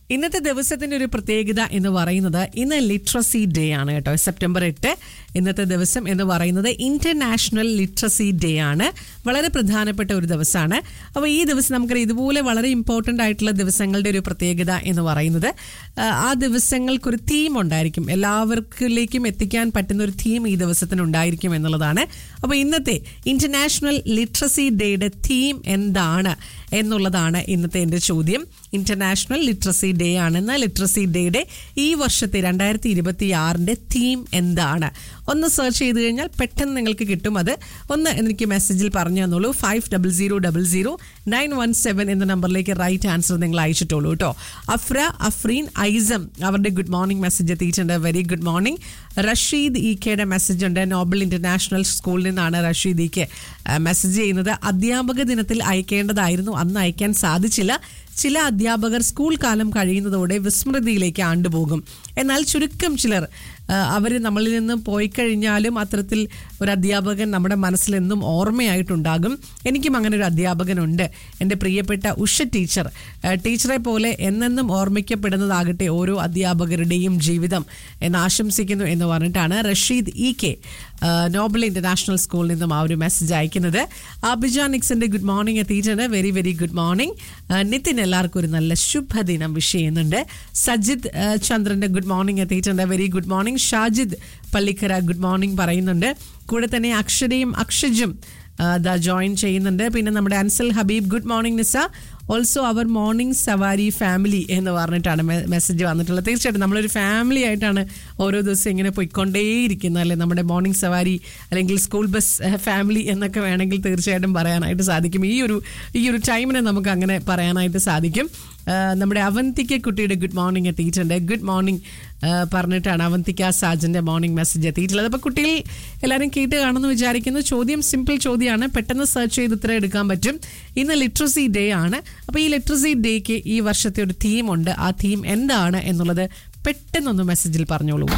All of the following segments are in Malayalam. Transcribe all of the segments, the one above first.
ഇന്നത്തെ ദിവസത്തിന്റെ ഒരു പ്രത്യേകത എന്ന് പറയുന്നത് ഇന്ന് ലിറ്ററസി ഡേ ആണ് കേട്ടോ സെപ്റ്റംബർ എട്ട് ഇന്നത്തെ ദിവസം എന്ന് പറയുന്നത് ഇന്റർനാഷണൽ ലിറ്ററസി ഡേ ആണ് വളരെ പ്രധാനപ്പെട്ട ഒരു ദിവസമാണ് അപ്പോൾ ഈ ദിവസം നമുക്കറിയാം ഇതുപോലെ വളരെ ഇമ്പോർട്ടൻ്റ് ആയിട്ടുള്ള ദിവസങ്ങളുടെ ഒരു പ്രത്യേകത എന്ന് പറയുന്നത് ആ, ആ ദിവസങ്ങൾക്കൊരു തീം ഉണ്ടായിരിക്കും എല്ലാവർക്കിലേക്കും എത്തിക്കാൻ പറ്റുന്ന ഒരു തീം ഈ ദിവസത്തിന് ഉണ്ടായിരിക്കും എന്നുള്ളതാണ് അപ്പോൾ ഇന്നത്തെ ഇന്റർനാഷണൽ ലിറ്ററസി ഡേയുടെ തീം എന്താണ് എന്നുള്ളതാണ് ഇന്നത്തെ എൻ്റെ ചോദ്യം ഇന്റർനാഷണൽ ലിറ്ററസി ഡേ ആണെന്ന് ലിറ്ററസി ഡേയുടെ ഈ വർഷത്തെ രണ്ടായിരത്തി ഇരുപത്തി ആറിൻ്റെ തീം എന്താണ് ഒന്ന് സെർച്ച് ചെയ്ത് കഴിഞ്ഞാൽ പെട്ടെന്ന് നിങ്ങൾക്ക് കിട്ടും അത് ഒന്ന് എനിക്ക് മെസ്സേജിൽ പറഞ്ഞു തന്നോളൂ five double zero double zero nine one seven എന്ന നമ്പറിലേക്ക് റൈറ്റ് ആൻസർ നിങ്ങൾ അയച്ചിട്ടുള്ളൂ കേട്ടോ അഫ്ര അഫ്രീൻ ഐസം അവരുടെ ഗുഡ് മോർണിംഗ് മെസ്സേജ് എത്തിയിട്ടുണ്ട് very good morning Rasheed E കെയുടെ മെസ്സേജ് ഉണ്ട് നോബൽ ഇന്റർനാഷണൽ സ്കൂളിൽ നിന്നാണ് റഷീദ് ഇ കെ മെസ്സേജ് ചെയ്യുന്നത് അധ്യാപക ദിനത്തിൽ അയക്കേണ്ടതായിരുന്നു അന്ന് അയക്കാൻ സാധിച്ചില്ല ചില അധ്യാപകർ സ്കൂൾ കാലം കഴിയുന്നതോടെ വിസ്മൃതിയിലേക്ക് ആണ്ടുപോകും എന്നാൽ ചുരുക്കം ചിലർ അവർ നമ്മളിൽ നിന്ന് പോയി കഴിഞ്ഞാലും അത്തരത്തിൽ ഒരു അധ്യാപകൻ നമ്മുടെ മനസ്സിൽ എന്നും ഓർമ്മയായിട്ടുണ്ടാകും എനിക്കും അങ്ങനെ ഒരു അധ്യാപകനുണ്ട് എൻ്റെ പ്രിയപ്പെട്ട ഉഷ ടീച്ചർ ആ, ടീച്ചറെ പോലെ എന്നെന്നും ഓർമ്മിക്കപ്പെടുന്നതാകട്ടെ ഓരോ അധ്യാപകരുടെയും ജീവിതം എന്ന് ആശംസിക്കുന്നു എന്ന് പറഞ്ഞിട്ടാണ് റഷീദ് ഇ കെ ആ, നോബൽ ഇന്റർനാഷണൽ സ്കൂളിൽ നിന്നും ആ ഒരു മെസ്സേജ് അയക്കുന്നത് അബിജാ നിക്സിന്റെ ഗുഡ് മോർണിംഗ് എത്തിയിട്ടുണ്ട് very very good morning Nithin എല്ലാവർക്കും ഒരു നല്ല ശുഭദിനം വിഷ് ചെയ്യുന്നുണ്ട് സജിത് ആ, ചന്ദ്രന്റെ ഗുഡ് മോർണിംഗ് എത്തിയിട്ടുണ്ട് very good morning Shajid Pallikkara good morning പറയുന്നുണ്ട് കൂടെ തന്നെ അക്ഷരയും അക്ഷജും ദ ജോയിൻ ചെയ്യുന്നുണ്ട് പിന്നെ നമ്മുടെ Ansal Habeeb good morning Nisa also അവർ മോർണിംഗ് സവാരി ഫാമിലി എന്ന് പറഞ്ഞിട്ടാണ് മെസ്സേജ് വന്നിട്ടുള്ളത് തീർച്ചയായിട്ടും നമ്മളൊരു ഫാമിലി ആയിട്ടാണ് ഓരോ ദിവസം ഇങ്ങനെ പോയിക്കൊണ്ടേയിരിക്കുന്നത് അല്ലെ നമ്മുടെ മോർണിംഗ് സവാരി അല്ലെങ്കിൽ സ്കൂൾ ബസ് ഫാമിലി എന്നൊക്കെ വേണമെങ്കിൽ തീർച്ചയായിട്ടും പറയാനായിട്ട് സാധിക്കും ഈ ഒരു ഈ ഒരു ടൈമിനെ നമുക്ക് അങ്ങനെ പറയാനായിട്ട് സാധിക്കും ആ, നമ്മുടെ അവന്തിക്ക കുട്ടിയുടെ ഗുഡ് മോർണിംഗ് എത്തിയിട്ടുണ്ട് ഗുഡ് മോർണിംഗ് പറഞ്ഞിട്ടാണ് അവന്തിക്ക സാജന്റെ മോർണിംഗ് മെസ്സേജ് എത്തിയിട്ടുള്ളത് അപ്പോൾ കുട്ടികൾ എല്ലാവരും കേട്ട് കാണുമെന്ന് വിചാരിക്കുന്നു ചോദ്യം സിമ്പിൾ ചോദ്യമാണ് പെട്ടെന്ന് സെർച്ച് ചെയ്ത് ഉത്തരം എടുക്കാൻ പറ്റും ഇന്ന് ലിറ്ററസി ഡേ ആണ് അപ്പോൾ ഈ ലിറ്ററസി ഡേക്ക് ഈ വർഷത്തെ ഒരു തീം ഉണ്ട് ആ തീം എന്താണ് എന്നുള്ളത് പെട്ടെന്നൊന്ന് മെസ്സേജിൽ പറഞ്ഞോളൂ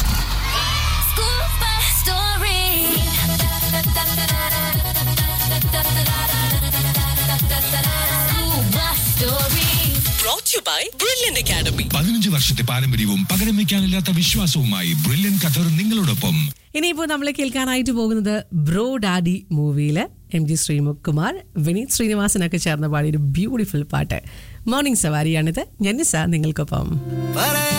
School bus story. School bus story. brought you by Brilliant Academy. പതിനഞ്ച് വർഷത്തെ പാരമ്പര്യവും പകരം വയ്ക്കാനില്ലാത്ത വിശ്വാസവുമായി ബ്രില്യൻ ഖത്തർ നിങ്ങളോടൊപ്പം ഇനിയിപ്പോൾ നമ്മൾ കേൾക്കാനായിട്ട് പോകുന്നത് ബ്രോ ഡാഡി മൂവിയിൽ എം ജി ശ്രീമുഖ്കുമാർ വിനീത് ശ്രീനിവാസനൊക്കെ ചേർന്ന് പാടിയ ഒരു ബ്യൂട്ടിഫുൾ പാട്ട് മോർണിംഗ് സവാരിയാണിത് ഞാൻ നിസ നിങ്ങൾക്കൊപ്പം